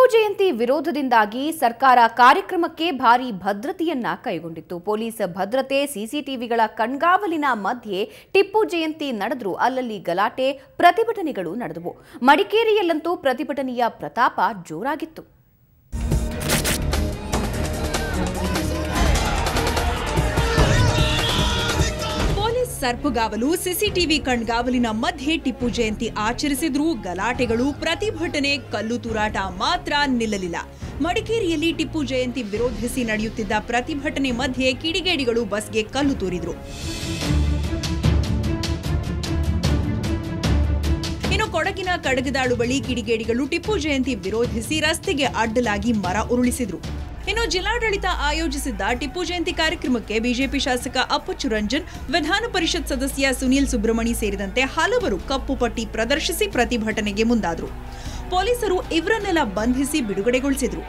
ಜಯಂತಿ ವಿರೋಧದಿಂದಾಗಿ ಸರ್ಕಾರ ಕಾರ್ಯಕ್ರಮಕ್ಕೆ ಭಾರಿ ಭದ್ರತೆಯನ್ನ ಕೈಗೊಂಡಿತ್ತು ಪೊಲೀಸ್ ಭದ್ರತೆ ಸಿಸಿಟಿವಿಗಳ ಕಣ್ಗಾವಲಿನ ಮಧ್ಯೆ ಟಿಪ್ಪು ಜಯಂತಿ ನಡೆದರೂ ಅಲ್ಲಲ್ಲಿ ಗಲಾಟೆ ಪ್ರತಿಭಟನೆಗಳು ನಡೆದವು ಮಡಿಕೇರಿಯಲ್ಲಂತೂ ಪ್ರತಿಭಟನೆಯ ಪ್ರತಾಪ ಜೋರಾಗಿತ್ತು ಪೊಲೀಸ್ ಸರ್ಪಗಾವಲು ಸಿಸಿಟಿವಿ ಕಣ್ಗಾವಲಿನ ಮಧ್ಯೆ ಟಿಪ್ಪು ಜಯಂತಿ ಆಚರಿಸಿದ್ರೂ ಗಲಾಟೆಗಳು ಪ್ರತಿಭಟನೆ ಕಲ್ಲು ತೂರಾಟ ಮಾತ್ರ ನಿಲ್ಲಲಿಲ್ಲ ಮಡಿಕೇರಿಯಲ್ಲಿ ಟಿಪ್ಪು ಜಯಂತಿ ವಿರೋಧಿಸಿ ನಡೆಯುತ್ತಿದ್ದ ಪ್ರತಿಭಟನೆ ಮಧ್ಯೆ ಕಿಡಿಗೇಡಿಗಳು ಬಸ್ಗೆ ಕಲ್ಲು ತೂರಿದ್ರು ಇನ್ನು ಕೊಡಗಿನ ಕಡಗದಾಳು ಬಳಿ ಕಿಡಿಗೇಡಿಗಳು ಟಿಪ್ಪು ಜಯಂತಿ ವಿರೋಧಿಸಿ ರಸ್ತೆಗೆ ಅಡ್ಡಲಾಗಿ ಮರ ಉರುಳಿಸಿದ್ರು ಇನ್ನು ಜಿಲ್ಲಾಡಳಿತ ಆಯೋಜಿಸಿದ್ದ ಟಿಪ್ಪು ಜಯಂತಿ ಕಾರ್ಯಕ್ರಮಕ್ಕೆ ಬಿಜೆಪಿ ಶಾಸಕ ಅಪ್ಪಚ್ಚು ರಂಜನ್ ವಿಧಾನ ಪರಿಷತ್ ಸದಸ್ಯ ಸುನೀಲ್ ಸುಬ್ರಹ್ಮಣಿ ಸೇರಿದಂತೆ ಹಲವರು ಕಪ್ಪು ಪಟ್ಟಿ ಪ್ರದರ್ಶಿಸಿ ಪ್ರತಿಭಟನೆಗೆ ಮುಂದಾದರು ಪೊಲೀಸರು ಇವರನ್ನೆಲ್ಲ ಬಂಧಿಸಿ ಬಿಡುಗಡೆಗೊಳಿಸಿದ್ರು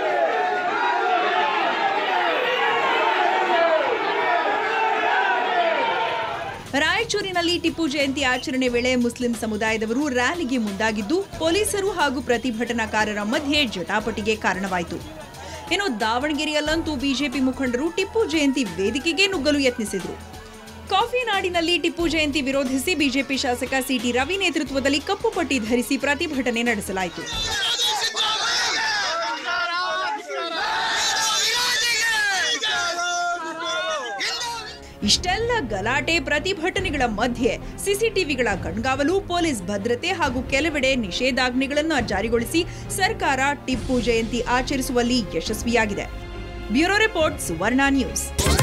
ರಾಯಚೂರಿನಲ್ಲಿ ಟಿಪ್ಪು ಜಯಂತಿ ಆಚರಣೆ ವೇಳೆ ಮುಸ್ಲಿಂ ಸಮುದಾಯದವರು ರ್ಯಾಲಿಗೆ ಮುಂದಾಗಿದ್ದು ಪೊಲೀಸರು ಹಾಗೂ ಪ್ರತಿಭಟನಾಕಾರರ ಮಧ್ಯೆ ಜಟಾಪಟಿಗೆ ಕಾರಣವಾಯಿತು ಇನ್ನು ದಾವಣಗೆರೆಯಲ್ಲಂತೂ ಬಿಜೆಪಿ ಮುಖಂಡರು ಟಿಪ್ಪು ಜಯಂತಿ ವೇದಿಕೆಗೆ ನುಗ್ಗಲು ಯತ್ನಿಸಿದ್ರು ಕಾಫಿ ನಾಡಿನಲ್ಲಿ ಟಿಪ್ಪು ಜಯಂತಿ ವಿರೋಧಿಸಿ ಬಿಜೆಪಿ ಶಾಸಕ ಸಿಟಿ ರವಿ ನೇತೃತ್ವದಲ್ಲಿ ಕಪ್ಪು ಪಟ್ಟಿ ಧರಿಸಿ ಪ್ರತಿಭಟನೆ ನಡೆಸಲಾಯಿತು ಇಷ್ಟೆಲ್ಲ ಗಲಾಟೆ ಪ್ರತಿಭಟನೆಗಳ ಮಧ್ಯೆ ಸಿಸಿಟಿವಿಗಳ ಕಣ್ಗಾವಲು ಪೊಲೀಸ್ ಭದ್ರತೆ ಹಾಗೂ ಕೆಲವೆಡೆ ನಿಷೇಧಾಜ್ಞೆಗಳನ್ನು ಜಾರಿಗೊಳಿಸಿ ಸರ್ಕಾರ ಟಿಪ್ಪು ಜಯಂತಿ ಆಚರಿಸುವಲ್ಲಿ ಯಶಸ್ವಿಯಾಗಿದೆ ಬ್ಯೂರೋ ರಿಪೋರ್ಟ್ ಸುವರ್ಣ ನ್ಯೂಸ್